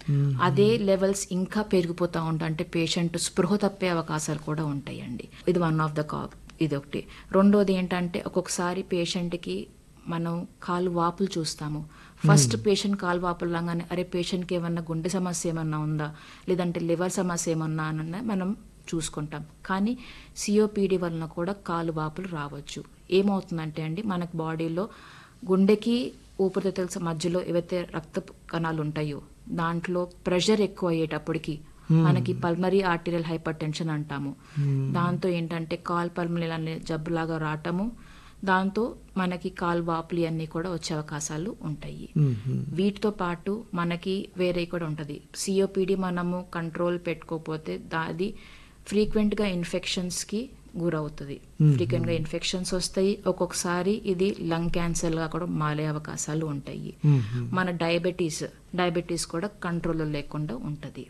అదే లెవెల్స్ ఇంకా పెరిగిపోతూ ఉంటాయి అంటే పేషెంట్ స్పృహ తప్పే అవకాశాలు కూడా ఉంటాయండి ఇది వన్ ఆఫ్ ద కా ఇది ఒకటి రెండోది ఏంటంటే ఒక్కొక్కసారి పేషెంట్కి మనం కాలు వాపులు చూస్తాము ఫస్ట్ పేషెంట్ కాలు వాపులు లాగానే అరే పేషెంట్కి ఏమన్నా గుండె సమస్య ఏమన్నా ఉందా లేదంటే లివర్ సమస్య ఏమన్నా అని మనం చూసుకుంటాం కానీ సిఓపిడి వలన కూడా కాలు వాపులు రావచ్చు ఏమవుతుందంటే అండి మనకి బాడీలో గుండెకి ఊపిరితిత్తుల మధ్యలో ఏవైతే రక్త కణాలు ఉంటాయో దాంట్లో ప్రెషర్ ఎక్కువ అయ్యేటప్పటికి మనకి పల్మరీ ఆర్టీరియల్ హైపర్ టెన్షన్ అంటాము దాంతో ఏంటంటే కాల్ పల్మరీ అనే జబ్బులాగా రావటము దాంతో మనకి కాల్ వాపులు అన్నీ కూడా వచ్చే అవకాశాలు ఉంటాయి వీటితో పాటు మనకి వేరే కూడా ఉంటుంది సిఓపిడి మనము కంట్రోల్ పెట్టుకోకపోతే దాది ఫ్రీక్వెంట్గా ఇన్ఫెక్షన్స్కి గురవుతుంది ఫ్రీక్వెంట్గా ఇన్ఫెక్షన్స్ వస్తాయి ఒక్కొక్కసారి ఇది లంగ్ క్యాన్సర్గా కూడా మారే అవకాశాలు ఉంటాయి మన డయాబెటీస్ డయాబెటీస్ కూడా కంట్రోల్లో లేకుండా ఉంటుంది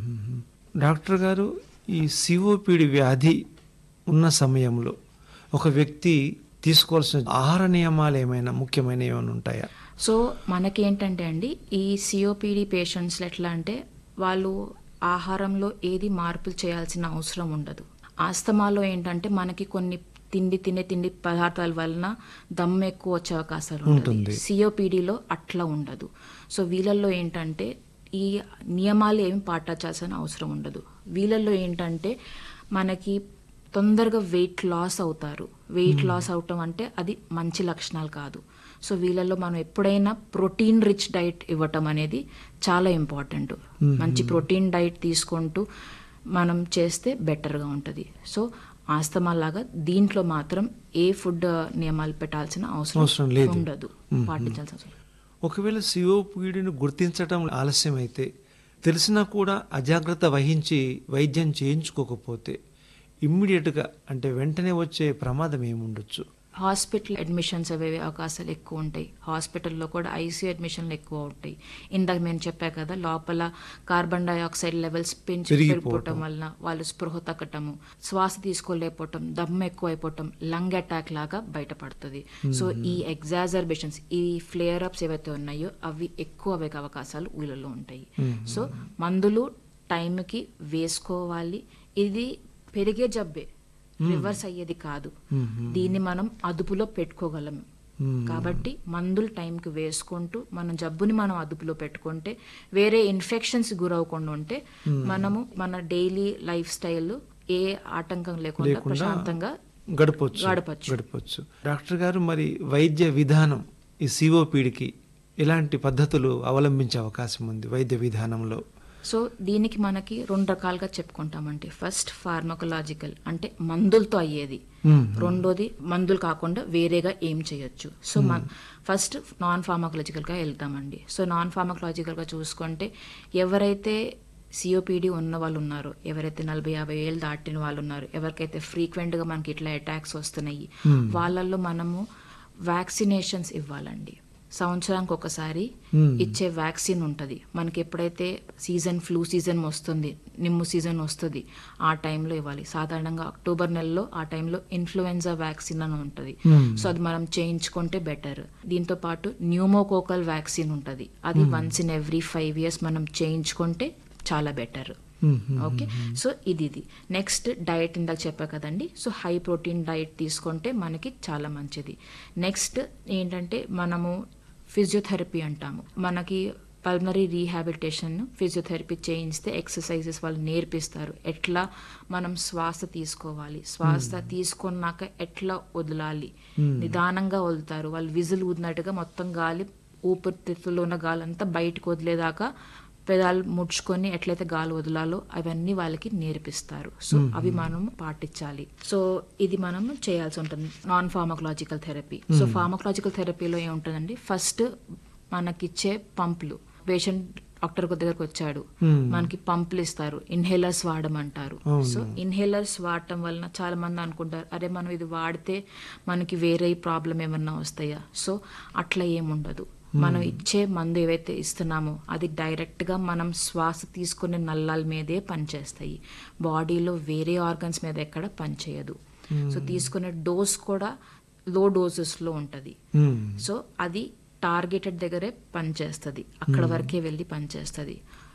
డాక్టర్ గారు ఈ సిఓపిడి వ్యాధి ఉన్న సమయంలో ఒక వ్యక్తి తీసుకోవాల్సిన ఆహార నియమాలు ఏమైనా ముఖ్యమైన ఏమైనా ఉంటాయా సో మనకేంటంటే అండి ఈ సిఓపిడి పేషెంట్స్ ఎట్లా అంటే వాళ్ళు ఆహారంలో ఏది మార్పులు చేయాల్సిన అవసరం ఉండదు ఆస్తమాలో ఏంటంటే మనకి కొన్ని తిండి తినే తిండి పదార్థాల వలన దమ్ ఎక్కువ వచ్చే అవకాశాలు ఉంటుంది సిఓపిడిలో అట్లా ఉండదు సో వీళ్ళల్లో ఏంటంటే ఈ నియమాలు ఏమి పాటించాల్సిన అవసరం ఉండదు వీళ్ళల్లో ఏంటంటే మనకి తొందరగా వెయిట్ లాస్ అవుతారు వెయిట్ లాస్ అవటం అంటే అది మంచి లక్షణాలు కాదు సో వీళ్ళల్లో మనం ఎప్పుడైనా ప్రోటీన్ రిచ్ డైట్ ఇవ్వటం అనేది చాలా ఇంపార్టెంట్ మంచి ప్రోటీన్ డైట్ తీసుకుంటూ మనం చేస్తే బెటర్గా ఉంటుంది సో ఆస్తమా లాగా దీంట్లో మాత్రం ఏ ఫుడ్ నియమాలు పెట్టాల్సిన అవసరం అవసరం లేదు. ఉండదు పాటించాల్సిన అవసరం ఒకవేళ సిఓపిడిని గుర్తించటం ఆలస్యమైతే తెలిసినా కూడా అజాగ్రత్త వహించి వైద్యం చేయించుకోకపోతే ఇమ్మీడియట్గా అంటే వెంటనే వచ్చే ప్రమాదం ఏముండొచ్చు హాస్పిటల్ అడ్మిషన్స్ అవి అవకాశాలు ఎక్కువ ఉంటాయి హాస్పిటల్లో కూడా ఐసీయూ అడ్మిషన్లు ఎక్కువ ఉంటాయి ఇందాక నేను చెప్పా కదా లోపల కార్బన్ డైఆక్సైడ్ లెవెల్స్ పెంచి పెరిగిపోవటం. పెరిగిపోవటం వలన వాళ్ళు స్పృహ తగ్గటము శ్వాస తీసుకోలేకపోవటం దమ్ ఎక్కువ అయిపోవటం లంగ్ అటాక్ లాగా బయటపడుతుంది సో ఈ ఎగ్జాజర్బేషన్స్ ఈ ఫ్లేయర్ అప్స్ ఏవైతే ఉన్నాయో అవి ఎక్కువ అయ్యే అవకాశాలు వీళ్ళలో ఉంటాయి సో మందులు టైంకి వేసుకోవాలి ఇది పెరిగే జబ్బే రివర్స్ అయ్యేది కాదు దీన్ని మనం అదుపులో పెట్టుకోగలము కాబట్టి మందులు టైంకి వేసుకుంటూ మన జబ్బుని మనం అదుపులో పెట్టుకుంటే వేరే ఇన్ఫెక్షన్స్ గురవకుండా ఉంటే మనము మన డైలీ లైఫ్ స్టైల్ ఏ ఆటంకం లేకుండా లేకుండా ప్రశాంతంగా గడపొచ్చు గడపొచ్చు. గడపొచ్చు డాక్టర్ గారు మరి వైద్య విధానం ఈ సిఓపిడికి ఎలాంటి పద్ధతులు అవలంబించే అవకాశం ఉంది వైద్య విధానంలో సో దీనికి మనకి రెండు రకాలుగా చెప్పుకుంటామండి ఫస్ట్ ఫార్మకలాజికల్ అంటే మందులతో అయ్యేది రెండోది మందులు కాకుండా వేరేగా ఏం చేయొచ్చు సో మన ఫస్ట్ నాన్ ఫార్మకలాజికల్గా వెళ్తామండి సో నాన్ ఫార్మకలాజికల్గా చూసుకుంటే ఎవరైతే సిఓపిడి ఉన్న వాళ్ళు ఉన్నారు ఎవరైతే నలభై యాభై ఏళ్ళు దాటిన వాళ్ళు ఉన్నారు ఎవరికైతే ఫ్రీక్వెంట్గా మనకి ఇట్లా అటాక్స్ వస్తున్నాయి వాళ్ళల్లో మనము వ్యాక్సినేషన్స్ ఇవ్వాలండి సంవత్సరానికి ఒకసారి ఇచ్చే వ్యాక్సిన్ ఉంటుంది మనకి ఎప్పుడైతే సీజన్ ఫ్లూ సీజన్ వస్తుంది నిమ్ము సీజన్ వస్తుంది ఆ టైంలో ఇవ్వాలి సాధారణంగా అక్టోబర్ నెలలో ఆ టైంలో ఇన్ఫ్లుయెన్జా వ్యాక్సిన్ అని ఉంటుంది సో అది మనం చేయించుకుంటే బెటర్ దీంతో పాటు న్యూమోకోకల్ వ్యాక్సిన్ ఉంటుంది అది once in every five years మనం చేయించుకుంటే చాలా బెటర్ ఓకే సో ఇది ఇది నెక్స్ట్ డయట్ ఇందాక చెప్పా కదండి సో హై ప్రోటీన్ డయట్ తీసుకుంటే మనకి చాలా మంచిది నెక్స్ట్ ఏంటంటే మనము ఫిజియోథెరపీ అంటాము మనకి పల్మరీ రీహాబిలిటేషన్ ఫిజియోథెరపీ చేయిస్తే ఎక్సర్సైజెస్ వాళ్ళు నేర్పిస్తారు ఎట్లా మనం శ్వాస తీసుకోవాలి శ్వాస తీసుకున్నాక ఎట్లా వదలాలి నిదానంగా వదులుతారు వాళ్ళు విజిల్ ఊదినట్టుగా మొత్తం గాలి ఊపిరితిత్తుల్లో ఉన్న గాలి అంతా బయటకు వదిలేదాకా పెదాలు ముడుచుకొని ఎట్లయితే గాలి వదలాలో అవన్నీ వాళ్ళకి నేర్పిస్తారు సో అవి మనం పాటించాలి సో ఇది మనం చేయాల్సి ఉంటుంది non pharmacological therapy so pharmacological థెరపీలో ఏముంటుందండి ఫస్ట్ మనకిచ్చే పంపులు పేషెంట్ డాక్టర్ దగ్గరకు వచ్చాడు మనకి పంపులు ఇస్తారు ఇన్హేలర్స్ వాడమంటారు సో ఇన్హేలర్స్ వాడటం వలన చాలా మంది అనుకుంటారు అరే మనం ఇది వాడితే మనకి వేరే ప్రాబ్లం ఏమన్నా వస్తాయా సో అట్లా ఏముండదు మనం ఇచ్చే మందు ఏవైతే ఇస్తున్నామో అది డైరెక్ట్గా మనం శ్వాస తీసుకునే నల్లాల మీదే పనిచేస్తాయి బాడీలో వేరే ఆర్గన్స్ మీద ఎక్కడ పనిచేయదు సో తీసుకునే డోస్ కూడా లో డోసెస్లో ఉంటుంది సో అది టార్గెటెడ్ దగ్గరే పనిచేస్తుంది అక్కడ వరకే వెళ్ళి పనిచేస్తుంది